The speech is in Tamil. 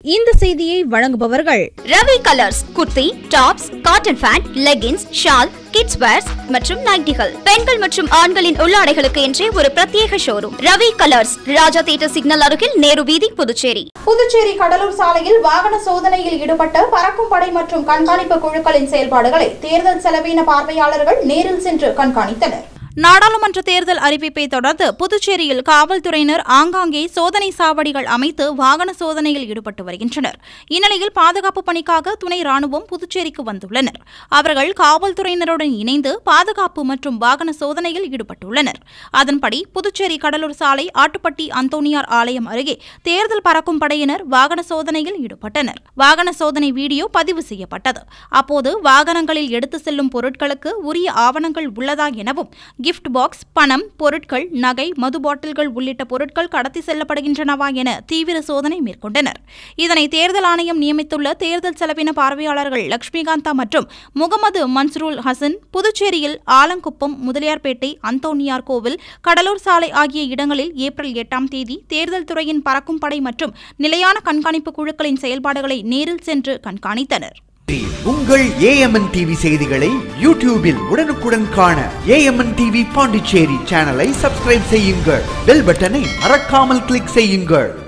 இந்த செய்தியை வழங்குபவர்கள் Ravi colours kurti tops cotton pant leggings shawl kids wears மற்றும் நைட்டிகள் பெண்கள் மற்றும் ஆண்களின் உள்ளாடைகளுக்கு என்றே ஒரு பிரத்யேக showroom Ravi colours Raja theatre signal அருகில் நேரு வீதி புதுச்சேரி புதுச்சேரி கடலூர் சாலையில் வாகன சோதனையில் ஈடுபட்ட பறக்கும் படை மற்றும் கண்காணிப்பு குழுக்களின் செயல்பாடுகளை தேர்தல் செலவின பார்வையாளர்கள் நேரில் சென்று கண்காணித்தனர் நாடாளுமன்ற தேர்தல் அறிவிப்பை தொடர்ந்து புதுச்சேரியில் காவல்துறையினர் ஆங்காங்கே சோதனை சாவடிகள் அமைத்து வாகன சோதனையில் ஈடுபட்டு வருகின்றனர் இந்நிலையில் பாதுகாப்பு பணிக்காக துணை ராணுவம் புதுச்சேரிக்கு வந்துள்ளனர் அவர்கள் காவல்துறையினருடன் இணைந்து பாதுகாப்பு மற்றும் வாகன சோதனையில் ஈடுபட்டுள்ளனர் அதன்படி புதுச்சேரி கடலூர் சாலை ஆட்டுப்பட்டி அந்தோனியார் ஆலயம் அருகே தேர்தல் பறக்கும் படையினர் வாகன சோதனையில் ஈடுபட்டனர் வாகன சோதனை வீடியோ பதிவு செய்யப்பட்டது அப்போது வாகனங்களில் எடுத்து செல்லும் பொருட்களுக்கு உரிய ஆவணங்கள் உள்ளதா எனவும் கிஃப்ட் பாக்ஸ் பணம் பொருட்கள் நகை மது பாட்டில்கள் உள்ளிட்ட பொருட்கள் கடத்தி செல்லப்படுகின்றனவா என தீவிர சோதனை மேற்கொண்டனர் இதனை தேர்தல் ஆணையம் நியமித்துள்ள தேர்தல் செலவின பார்வையாளர்கள் லட்சுமிகாந்தா மற்றும் முகமது மன்சூருல் ஹசன் புதுச்சேரியில் ஆலங்குப்பம் முதலியார்பேட்டை அந்தோனியார் கோவில் கடலூர் சாலை ஆகிய இடங்களில் ஏப்ரல் எட்டாம் தேதி தேர்தல் துறையின் பறக்கும் படை மற்றும் நிலையான கண்காணிப்பு குழுக்களின் செயல்பாடுகளை நேரில் சென்று கண்காணித்தனர் உங்கள் ஏஎம்என் டிவி செய்திகளை யூடியூபில் உடனுக்குடன் காண ஏஎம்என் டிவி பாண்டிச்சேரி சேனலை சப்ஸ்கிரைப் செய்யுங்கள் பெல் பட்டனை மறக்காமல் கிளிக் செய்யுங்கள்